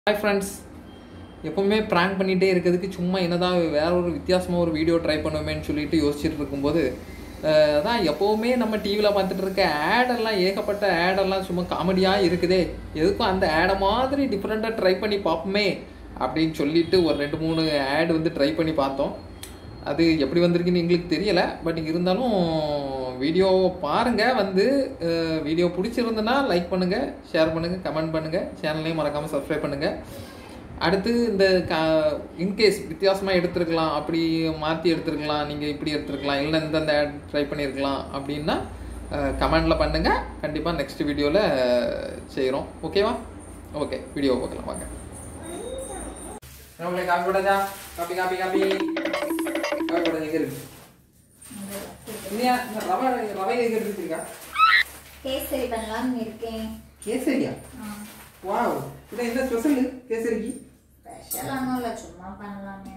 Hi friends எப்பவுமே prank பண்ணிகிட்டே இருக்கிறதுக்கு சும்மா என்னதான் வேற ஒரு வித்தியாசமாக ஒரு வீடியோ ட்ரை பண்ணுவேன்னு சொல்லிட்டு யோசிச்சுட்டு இருக்கும்போது அஹ், அதான் எப்போவுமே நம்ம டிவியில் பார்த்துட்டு இருக்க ஆடெல்லாம் ஏகப்பட்ட ஆடெல்லாம் சும்மா காமெடியாக இருக்குதே எதுக்கும் அந்த ஆடை மாதிரி டிஃப்ரெண்ட்டாக ட்ரை பண்ணி பார்ப்போமே அப்படின்னு சொல்லிட்டு ஒரு ரெண்டு மூணு ஆட் வந்து ட்ரை பண்ணி பார்த்தோம் அது எப்படி வந்திருக்குன்னு எங்களுக்கு தெரியலை பட் இருந்தாலும் வீடியோ பாருங்கள் வந்து வீடியோ பிடிச்சிருந்ததுன்னா லைக் பண்ணுங்கள் ஷேர் பண்ணுங்கள் கமெண்ட் பண்ணுங்கள் சேனலையும் மறக்காமல் சப்ஸ்கிரைப் பண்ணுங்கள் அடுத்து இந்த க இன்கேஸ் வித்தியாசமாக எடுத்துருக்கலாம் அப்படி மாற்றி எடுத்துருக்கலாம் நீங்கள் இப்படி எடுத்துருக்கலாம் இல்லை இந்தந்த ஆட் ட்ரை பண்ணியிருக்கலாம் அப்படின்னா கமெண்டில் பண்ணுங்கள் கண்டிப்பாக நெக்ஸ்ட் வீடியோவில் செய்கிறோம் ஓகேவா ஓகே வீடியோ பார்க்கலாம் வாங்க நம்மளே காப்பி போடாதா காப்பி காப்பி காப்பி காப்பி போடாத எங்க இருக்கு இல்லையா இந்த ரவை ரவை எங்க இருக்கா கேசரி பண்ணலாம்னு இருக்கேன் கேசரியா வாவ் இது என்ன ஸ்பெஷல் கேசரிக்கு ஸ்பெஷல் ஒன்றும் இல்லை சும்மா பண்ணலாமே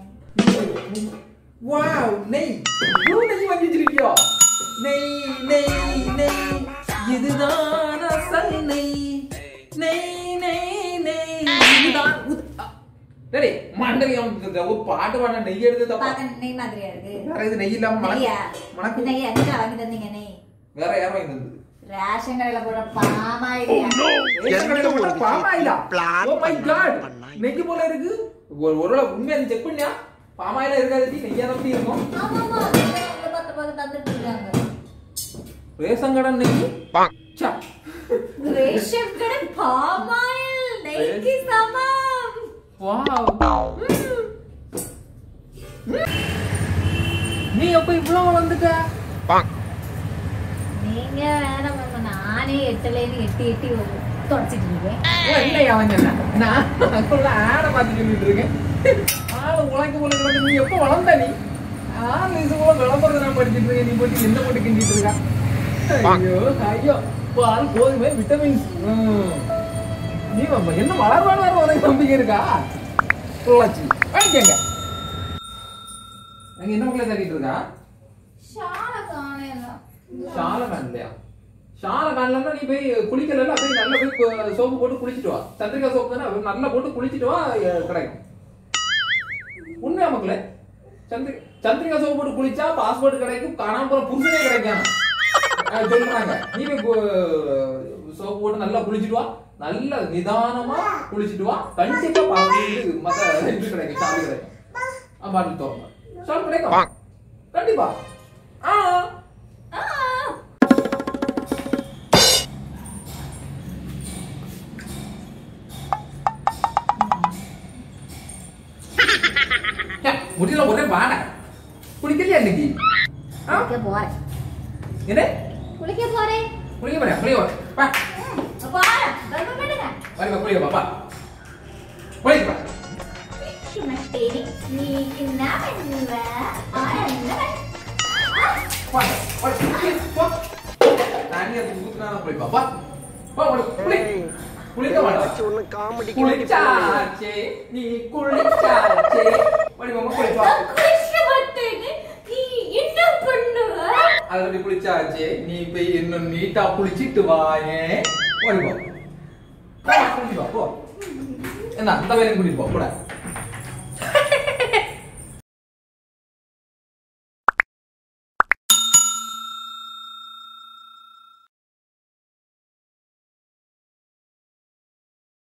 வாவ் நெய் இவ்வளவு நெய் வாங்கி வச்சிருக்கியோ நெய் நெய் நெய் இதுதான் அசல் நெய் நெய் நெய் நெய் இதுதான் உத்- அ, டேய் மண்டலியம் ஒரு பாட்டு பாட நெய் எடுத்து தப்பா பார்க்க நெய் மாதிரியா இருக்கு வேற இது நெய் இல்லாம நெய்யா மணக்கு மணக்கு நெய் எங்க வாங்கி தந்தீங்க நெய் வேற யாரும் வாங்கி தந்தது ரேஷன் கடையில போடுற பாமாயிலியா ரேஷன் கடையில போட்ட பாம் ஆயிலா? Oh my God. நெய் போல இருக்கு ஒரு ஒருவேளை உண்மையா நீ செக் பண்ணியா பாமாயில இருக்காது நெய்யா தான் இருக்கும் ஆமாமா உங்களை பார்த்து பார்த்து தந்துட்டு இருக்காங்க ரேஷன் கடை நெய் ச்சா. ரேஷன் கடை பாமாயில் நெய்க்கு சமம் Wow. நீ எப்ப இவ்வளவு வளர்ந்துட்ட நீங்க வேணாம் மாமா நானே எட்டலேன்னு எட்டி எட்டி தொடச்சிட்டு இருக்கேன் என்ன அவங்க நான் அதுக்குள்ள ஆட பார்த்து சொல்லிட்டு இருக்கேன் ஆளு உழைக்க போல கிடக்கு நீ எப்ப வளர்ந்த நீ ஆறு வயசு போல விளம்பரம் நான் படிச்சிட்டு இருக்கேன் நீ போட்டு என்ன போட்டு கிண்டிட்டு இருக்கா ஐயோ ஐயோ பால் கோதுமை விட்டமின்ஸ் நீ வ- என்ன வளர்வான வர உனக்கு நம்பிக்கை இருக்கா பொள்ளாச்சி வாங்கிக்கங்க அங்க என்ன மக்களே தட்டிட்டு இருக்கா ஷாலை காணலாம் ஷாலை காணலையா ஷாலை காணலன்னா நீ போய் குளிக்கல போய் நல்லா போய் சோப்பு போட்டு குளிச்சிட்டு வா சந்திரிகா சோப்பு தானே அது நல்லா போட்டு குளிச்சிட்டு வா அஹ் கிடைக்கும் உண்மையா மக்களே சந்திரி சந்திரிகா சோப்பு போட்டு குளிச்சா பாஸ்போர்ட் கிடைக்கும் காணாம போற புருஷனே கிடைக்கும் அஹ் சொல்றாங்க நீ போய் சோப்பு போட்டு நல்லா குளிச்சிட்டு வா நல்ல நிதானமா குளிச்சிட்டு வா கண்டிப்பா பாஸ்போர்ட் மத்த இது கிடைக்கும் சாவி கிடைக்கும் ஆ பாட்டில் தோணும் சால் கிடைக்கும் கண்டிப்பா ஆ ஏ, முடியல ஒரே வாடை குளிக்கலையா இன்னைக்கு ஆ? குளிக்க போறேன் என்ன குளிக்க போறேன் குளிக்க போறியா குளிக்க வா. வா போறேன் கர்ப்பம் பண்ணுங்க வா குளிக்க பாப்பா குளிக்க வா குளிக்க மாட்டேனே நீ என்ன பண்ணுவ ஆனா என்ன வா வா குளி வா தண்ணி அது ஊத்துனா குளிப்பா வா வா வா குளி குளிக்க மாட்டா ஒண்ணு காமெடி குளிச்சாச்சே நீ குளிச்சாச்சே வடி மாமா குளிப்பா குளிக்க மாட்டேனே நீ என்ன பண்ணுவ அதுல குளிச்சாச்சே நீ போய் இன்னும் நீட்டா குளிச்சிட்டு வாயே ஓடி போ போ, குளிச்சு வா போ என்ன அந்த வேலையும் கூட்டிட்டு போ கூட